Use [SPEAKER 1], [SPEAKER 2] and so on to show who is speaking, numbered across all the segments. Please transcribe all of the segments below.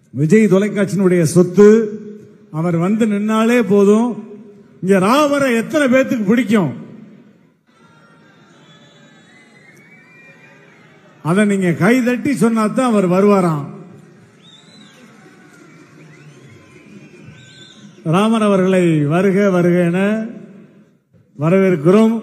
[SPEAKER 1] விஜய் தொலைக்காட்சியினுடைய சொத்து அவர் வந்து நின்னாலே போதும் இங்க ராவரை எத்தனை பேத்துக்கு பிடிக்கும் அதை நீங்க கை தட்டி சொன்னாதான் அவர் வருவாராம் ராமர் அவர்களை வருக வருக என வரவேற்கிறோம்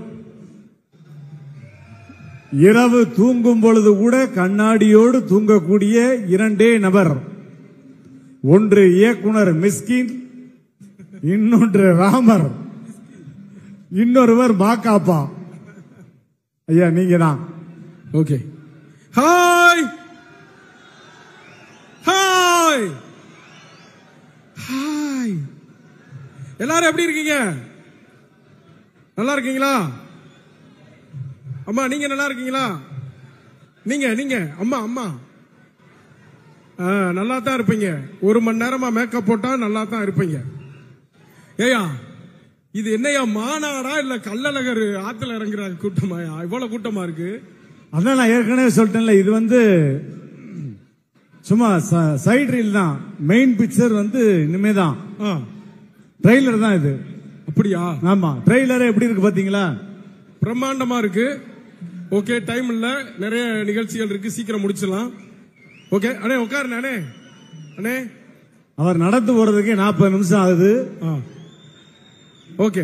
[SPEAKER 1] இரவு தூங்கும் பொழுது கூட கண்ணாடியோடு தூங்கக்கூடிய இரண்டே நபர் ஒன்று இயக்குனர் மிஸ்கின் இன்னொன்று ராமர் இன்னொருவர் மாக்காப்பா ஐயா நீங்க தான்
[SPEAKER 2] ஓகே ஹாய் ஹாய் ஹாய் எல்லாரும் எப்படி இருக்கீங்க நல்லா இருக்கீங்களா அம்மா நீங்க நல்லா இருக்கீங்களா நீங்க நீங்க அம்மா அம்மா ஆ, நல்லா தான் இருப்பீங்க ஒரு மணி நேரமா மேக்கப் போட்டா நல்லா தான் இருப்பீங்க ஏயா இது என்னையா மாநாடா இல்ல கள்ளழகர் ஆத்துல இறங்குற கூட்டமாயா இவ்வளவு கூட்டமா இருக்கு
[SPEAKER 1] அதான் நான் ஏற்கனவே சொல்லிட்டேன்ல இது வந்து சும்மா சைடு ரீல் தான் மெயின் பிக்சர் வந்து இனிமே தான்
[SPEAKER 2] ஆ,
[SPEAKER 1] ட்ரெய்லர் தான் இது
[SPEAKER 2] அப்படியா
[SPEAKER 1] ஆமா ட்ரெய்லர் எப்படி இருக்கு பாத்தீங்களா
[SPEAKER 2] பிரம்மாண்டமா இருக்கு ஓகே டைம் இல்ல நிறைய நிகழ்ச்சிகள் இருக்கு சீக்கிரம் முடிச்சிடலாம் ஓகே அண்ணே உட்காருண்ணே அண்ணே அண்ணே
[SPEAKER 1] அவர் நடந்து போறதுக்கே நாற்பது நிமிஷம் ஆகுது
[SPEAKER 2] ஆ ஓகே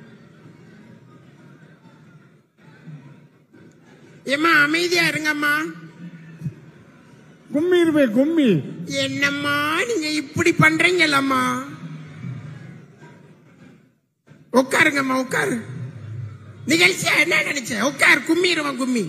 [SPEAKER 3] ஏம்மா அமைதியா இருங்கம்மா
[SPEAKER 1] கும்மி இருப்பே கும்மி
[SPEAKER 3] என்னம்மா நீங்க இப்படி பண்றீங்கல்லம்மா உட்காருங்கம்மா உட்காரு நிகழ்ச்சியா என்ன நினைச்ச உட்கார் கும்மிடுவான் கும்மி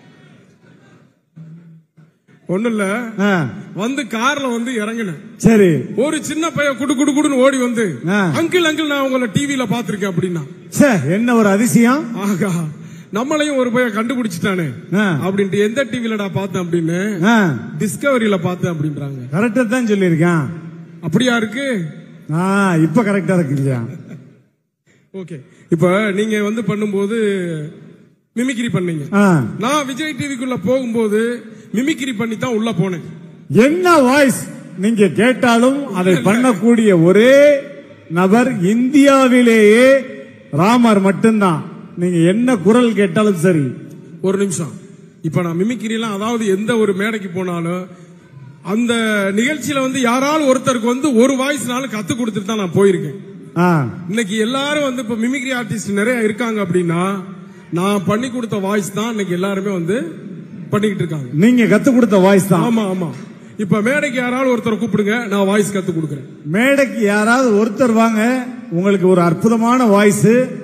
[SPEAKER 2] ஒண்ணு இல்ல
[SPEAKER 1] ஆ,
[SPEAKER 2] வந்து கார்ல வந்து இறங்கினேன்
[SPEAKER 1] சரி
[SPEAKER 2] ஒரு சின்ன பையன் குடு குடு குடுன்னு ஓடி வந்து
[SPEAKER 1] ஆ.
[SPEAKER 2] அங்கிள் அங்கிள் நான் உங்களை டிவில பாத்திருக்கேன் அப்படின்னா
[SPEAKER 1] ச்சே என்ன ஒரு அதிசயம்
[SPEAKER 2] ஆகா நம்மளையும் ஒரு பையன் கண்டுபிடிச்சிட்டானே
[SPEAKER 1] ஆ.
[SPEAKER 2] அப்படின்ட்டு எந்த டிவிலடா பார்த்தேன் அப்படின்னு
[SPEAKER 1] ஆ,
[SPEAKER 2] டிஸ்கவரியில பார்த்தேன் அப்படின்றாங்க
[SPEAKER 1] கரெக்டா தான் சொல்லியிருக்கான்
[SPEAKER 2] அப்படியா இருக்கு
[SPEAKER 1] ஆ, இப்ப கரெக்டா இருக்கு இல்லையா
[SPEAKER 2] ஓகே இப்ப நீங்க வந்து பண்ணும்போது மிமிக்ரி பண்ணீங்க
[SPEAKER 1] ஆ,
[SPEAKER 2] நான் விஜய் டிவிக்குள்ள போகும்போது மிமிக்ரி பண்ணி தான் உள்ள போனேன்
[SPEAKER 1] என்ன வாய்ஸ் நீங்க கேட்டாலும் அதை பண்ணக்கூடிய ஒரே நபர் இந்தியாவிலேயே ராமர் மட்டும்தான் நீங்க என்ன குரல் கேட்டாலும் சரி
[SPEAKER 2] ஒரு நிமிஷம் இப்ப நான் மிமிக்ரி எல்லாம் அதாவது எந்த ஒரு மேடைக்கு போனாலும் அந்த நிகழ்ச்சியில வந்து யாராலும் ஒருத்தருக்கு வந்து ஒரு வாய்ஸ்னாலும் கத்து கொடுத்துட்டு தான் நான் போயிருக்கேன்
[SPEAKER 1] ஆ,
[SPEAKER 2] இன்னைக்கு எல்லாரும் வந்து இப்ப மிமிக்ரி ஆர்டிஸ்ட் நிறைய இருக்காங்க அப்படின்னா நான் பண்ணி கொடுத்த வாய்ஸ் தான் இன்னைக்கு எல்லாருமே வந்து பண்ணிக்கிட்டு இருக்காங்க
[SPEAKER 1] நீங்க கத்து கொடுத்த வாய்ஸ் தான்
[SPEAKER 2] ஆமா ஆமா இப்ப மேடைக்கு யாராலும் ஒருத்தரை கூப்பிடுங்க நான் வாய்ஸ் கத்து கொடுக்குறேன்
[SPEAKER 1] மேடைக்கு யாராவது ஒருத்தர் வாங்க உங்களுக்கு ஒரு அற்புதமான வாய்ஸ்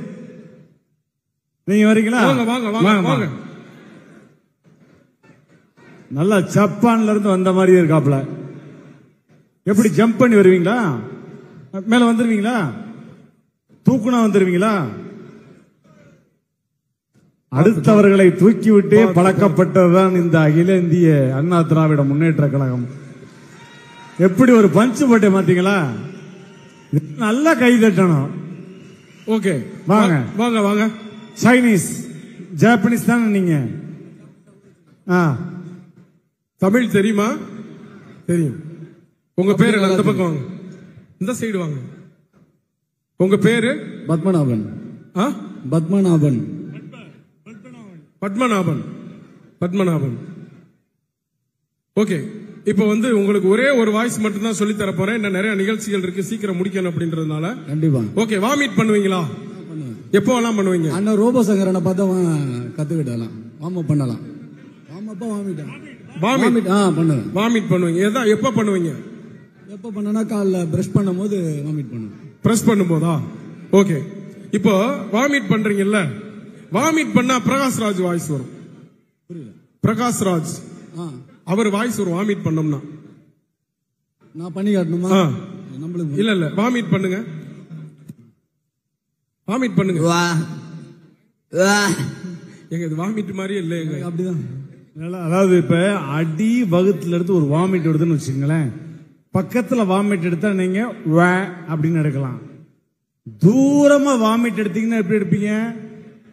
[SPEAKER 1] நீங்க வரீங்களா
[SPEAKER 2] வாங்க வாங்க வாங்க வாங்க
[SPEAKER 1] நல்லா ஜப்பான்ல இருந்து வந்த மாதிரியே இருக்காப்ல எப்படி ஜம்ப் பண்ணி வருவீங்களா மேல வந்துருவீங்களா தூக்குனா வந்துருவீங்களா அடுத்தவர்களை தூக்கிவிட்டே பழக்கப்பட்டதுதான் இந்த அகில இந்திய அண்ணா திராவிட முன்னேற்ற கழகம் எப்படி ஒரு பஞ்சு போட்டே மாத்தீங்களா நல்லா கை தட்டணும்
[SPEAKER 2] ஓகே
[SPEAKER 1] வாங்க.
[SPEAKER 2] வாங்க வாங்க
[SPEAKER 1] சைனீஸ் ஜாப்பனீஸ் தானே நீங்க ஆ
[SPEAKER 2] தமிழ் தெரியுமா தெரியும் உங்க பேரு என்ன? இந்த பக்கம் வாங்க இந்த சைடு வாங்க உங்க பேரு
[SPEAKER 4] பத்மநாபன்
[SPEAKER 2] ஆ?
[SPEAKER 4] பத்மநாபன்
[SPEAKER 2] பத்மநாபன் பத்மநாபன் ஓகே இப்போ வந்து உங்களுக்கு ஒரே ஒரு வாய்ஸ் மட்டும் தான் சொல்லி தர போறேன் இன்னும் நிறைய நிகழ்ச்சிகள் இருக்கு சீக்கிரம் முடிக்கணும் அப்படின்றதுனால
[SPEAKER 4] கண்டிப்பா
[SPEAKER 2] ஓகே வாமிட் பண்ணுவீங்களா எப்போ எல்லாம் பண்ணுவீங்க
[SPEAKER 4] அண்ணன் ரோபசங்கரனை பார்த்தா வா- கத்துக்கிடலாம் வார்ம் பண்ணலாம் வார்ம் அப்பா வாமிட்டா
[SPEAKER 2] வாமிட்
[SPEAKER 4] வாமிட் ஆ பண்ணுவேன்
[SPEAKER 2] வாமிட் பண்ணுவீங்க எதான் எப்போ பண்ணுவீங்க
[SPEAKER 4] எப்போ பண்ணனா காலைல பிரஷ் பண்ணும்போது வாமிட் பண்ணுவேன்
[SPEAKER 2] பிரஸ் பண்ணும்போதா ஓகே இப்போ வாமிட் பண்றீங்கல்ல வாமிட் பண்ணா பிரகாஷ் ராஜ் வாய்ஸ் வரும் பிரகாஷ் ராஜ்
[SPEAKER 4] ஆ
[SPEAKER 2] அவர் வாய்ஸ் வரும் வாமிட் பண்ணோம்னா
[SPEAKER 4] நான் பண்ணி காட்டணுமா
[SPEAKER 2] ஆ.
[SPEAKER 4] நம்மளுக்கு
[SPEAKER 2] இல்ல இல்ல வாமிட் பண்ணுங்க வாமிட் பண்ணுங்க எங்க இது வாமிட் மாதிரியே இல்ல எங்க
[SPEAKER 4] அப்படிதான்
[SPEAKER 1] நல்லா, அதாவது இப்ப அடி வகுத்துல எடுத்து ஒரு வாமிட் எடுத்துன்னு வச்சுங்களேன் பக்கத்துல வாமிட் எடுத்தா நீங்க வே அப்படின்னு எடுக்கலாம் தூரமா வாமிட் எடுத்தீங்கன்னா எப்படி எடுப்பீங்க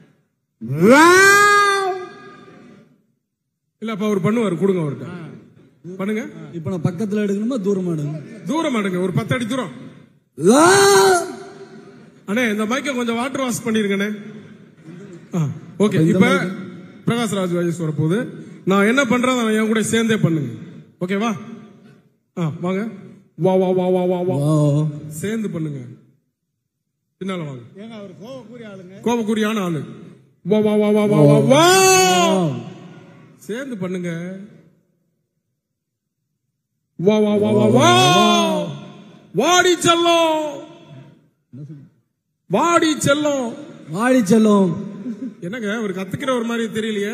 [SPEAKER 1] வே.
[SPEAKER 2] இல்ல அப்ப அவர் பண்ணுவார் கொடுங்க அவர்கிட்ட பண்ணுங்க
[SPEAKER 4] இப்போ நான் பக்கத்துல எடுக்கணுமா தூரமா எடுக்கணும்
[SPEAKER 2] தூரம் அடுங்க ஒரு பத்து அடி தூரம்
[SPEAKER 4] லா!
[SPEAKER 2] அண்ணே இந்த மைக்க கொஞ்சம் வாட்டர் வாஷ் பண்ணிருங்கண்ணே ஓகே இப்ப பிரகாஷ் ராஜ் வயசு வரப்போகுது நான் என்ன பண்றேன் அதை என் கூட சேர்ந்தே பண்ணுங்க ஓகேவா ஆ வாங்க வா வா வா வா வா வா
[SPEAKER 4] வா.
[SPEAKER 2] சேர்ந்து பண்ணுங்க பின்னால வாங்க
[SPEAKER 1] ஏங்க அவர் கோவக்கூறிய ஆளுங்க
[SPEAKER 2] கோபக்குரியான ஆளு வா வா வா வா வா வா வா சேர்ந்து பண்ணுங்க வா வா வா வா வா வாடி செல்லம் வாடி செல்லம்
[SPEAKER 4] வாடி செல்லும்
[SPEAKER 2] என்னங்க ஒரு கத்துக்கிற ஒரு மாதிரி தெரியலையே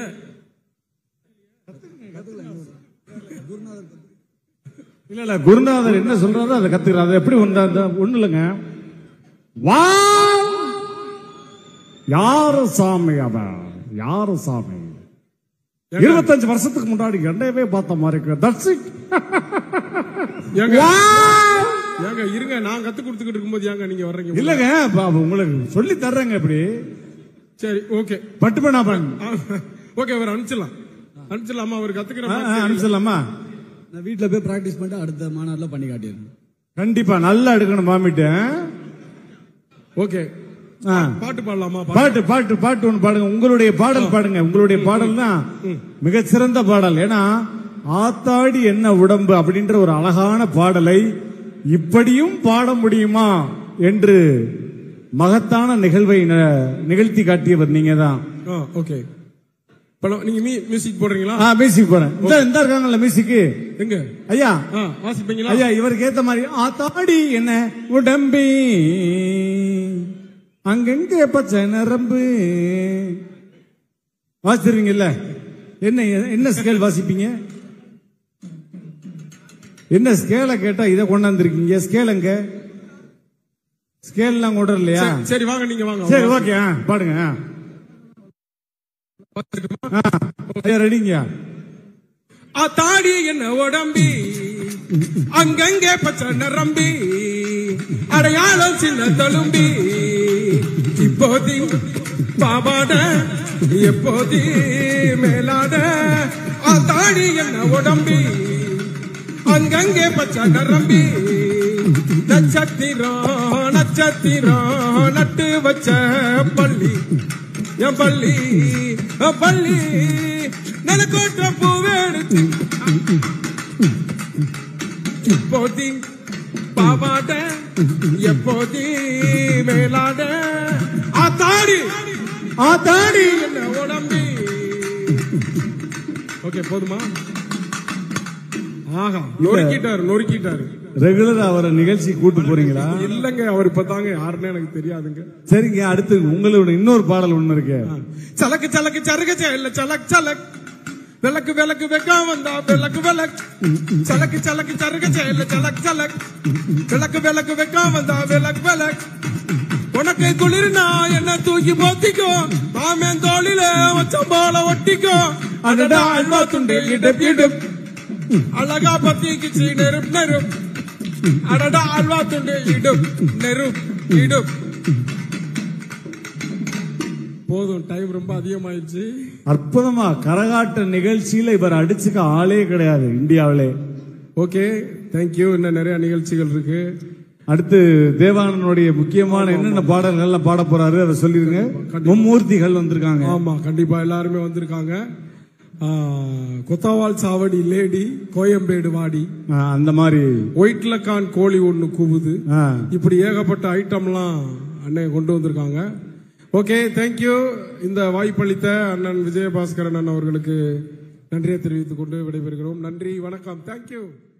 [SPEAKER 1] இல்ல இல்ல குருநாதர் என்ன சொல்றாரோ அதை கத்துக்கிறார் அது எப்படி ஒன்றா ஒண்ணு இல்லைங்க வா யாரு சாமி அவன் யாரு சாமி இருபத்தஞ்சு வருஷத்துக்கு முன்னாடி என்னையவே பார்த்த மாதிரி இருக்கு That's it.
[SPEAKER 2] ஏங்க
[SPEAKER 1] வா!
[SPEAKER 2] ஏங்க இருங்க நான் கத்து கொடுத்துக்கிட்டு இருக்கும்போது ஏங்க நீங்க வர்றீங்க
[SPEAKER 1] இல்லங்க இப்ப அவ உங்களுக்கு சொல்லி தர்றேங்க இப்படி
[SPEAKER 2] சரி ஓகே
[SPEAKER 1] பட்டுமனாபன்
[SPEAKER 2] ஓகே அவர் அனுப்பிச்சிடலாம் அனுப்பிச்சிடலாமா அவர் கத்துக்கிற மாதிரி தெரியல.
[SPEAKER 1] அனுப்பிச்சிடலாமா
[SPEAKER 4] நான் வீட்டில் போய் ப்ராக்டிஸ் பண்ணிட்டு அடுத்த மாநாட்டில் பண்ணி காட்டிடுறேன்
[SPEAKER 1] கண்டிப்பா நல்லா எடுக்கணும் மாமிட்டு
[SPEAKER 2] ஓகே
[SPEAKER 1] ஆ.
[SPEAKER 2] பாட்டு பாடலாமா
[SPEAKER 1] பாட்டு பாட்டு பாட்டு ஒன்று பாடுங்க உங்களுடைய பாடல் பாடுங்க உங்களுடைய பாடல் தான் மிகச்சிறந்த பாடல் ஏன்னா ஆத்தாடி என்ன உடம்பு அப்படின்ற ஒரு அழகான பாடலை இப்படியும் பாட முடியுமா என்று மகத்தான நிகழ்வை ந- நிகழ்த்தி காட்டியவர் நீங்க தான்
[SPEAKER 2] ஆ ஓகே படம் நீங்க மீ மியூசிக் போடுறீங்களா
[SPEAKER 1] மியூசிக் போறேன் இந்த இந்த இருக்காங்கல்ல மியூசிக்கு
[SPEAKER 2] எங்க
[SPEAKER 1] ஐயா
[SPEAKER 2] ஆ வாசிப்பீங்களா
[SPEAKER 1] ஐயா இவருக்கு ஏத்த மாதிரி ஆத்தாடி என்ன உடம்பி அங்கங்க பச்சை நரம்பு வாசிடுவீங்கல்ல என்ன என்ன ஸ்கேல் வாசிப்பீங்க என்ன ஸ்கேலை கேட்டா இதை கொண்டாந்துருக்கீங்க ஸ்கேல் எங்க ஸ்கேல்லாம் கூட இல்லையா
[SPEAKER 2] சரி, சரி வாங்க நீங்க வாங்க
[SPEAKER 1] சரி ஓகே ஆ, பாடுங்க ஆ. ஆ, ஐயா ரெடிங்க
[SPEAKER 2] ஆ தாடி என்ன உடம்பி அங்கங்கே பச்சை நரம்பி அடையாளம் சின்ன தழும்பி இப்போதி பாவாட எப்போதி மேலாட ஆ தாடி என்ன உடம்பி அங்கங்கே பச்சை நரம்பி நட்சத்திரம் நட்சத்திரம் நட்டு வச்ச பள்ளி என் பள்ளி என் பள்ளி நிலக்கோட்ட பூவேடுத்து இப்போதி பாவாட எப்போதி மேலாட ஆத்தாடி
[SPEAKER 1] ஆத்தாடி
[SPEAKER 2] என்ன உடம்பி ஓகே போதுமா ஆஹா நொறுக்கிட்டாரு நொறுக்கிட்டாரு
[SPEAKER 1] ரெகுலரா அவரை நிகழ்ச்சி கூட்டு போறீங்களா
[SPEAKER 2] இல்லங்க அவர் இப்பதாங்க யாருன்னு எனக்கு தெரியாதுங்க
[SPEAKER 1] சரிங்க அடுத்து உங்களோட இன்னொரு பாடல் ஒண்ணு இருக்கு
[SPEAKER 2] சலக்கு சலக்கு சருக இல்ல சலக் சலக் விளக்கு விளக்கு வெக்க வந்தா விளக்கு விளக் சலக்கு சலக்கு சருக இல்ல சலக் சலக் விளக்கு விளக்கு வெக்க வந்தா விளக்கு விளக் உனக்கு குளிர்னா என்ன தூக்கி போத்திக்கோ மாமன் தோளில வச்ச போல ஒட்டிக்கோ அடடா அல்வா துண்டு இடுப் இடுப் அழகா பத்திக்குச்சு நெருப் நெருப் அடடா அல்வா துண்டு இடுப் நெருப் இடுப் போதும் டைம் ரொம்ப அதிகமாயிடுச்சு
[SPEAKER 1] அற்புதமா கரகாட்ட நிகழ்ச்சியில இவர் அடிச்சுக்க ஆளே கிடையாது இந்தியாவிலே
[SPEAKER 2] ஓகே தேங்க்யூ இன்னும் நிறைய நிகழ்ச்சிகள் இருக்கு
[SPEAKER 1] அடுத்து தேவானனுடைய முக்கியமான என்னென்ன பாடல்கள் எல்லாம் பாட போறாரு அதை சொல்லிருங்க மும்மூர்த்திகள் வந்திருக்காங்க
[SPEAKER 2] ஆமா கண்டிப்பா எல்லாருமே வந்திருக்காங்க ஆ, கொத்தவால் சாவடி லேடி கோயம்பேடு வாடி
[SPEAKER 1] ஆ, அந்த மாதிரி
[SPEAKER 2] ஒயிட்லக்கான் கோழி ஒண்ணு கூவுது
[SPEAKER 1] ஆ,
[SPEAKER 2] இப்படி ஏகப்பட்ட ஐட்டம்லாம் அண்ணன் கொண்டு வந்திருக்காங்க ஓகே தேங்க்யூ இந்த வாய்ப்பளித்த அண்ணன் விஜயபாஸ்கரன் அண்ணன் அவர்களுக்கு நன்றியை தெரிவித்துக் கொண்டு விடைபெறுகிறோம் நன்றி வணக்கம் தேங்க்யூ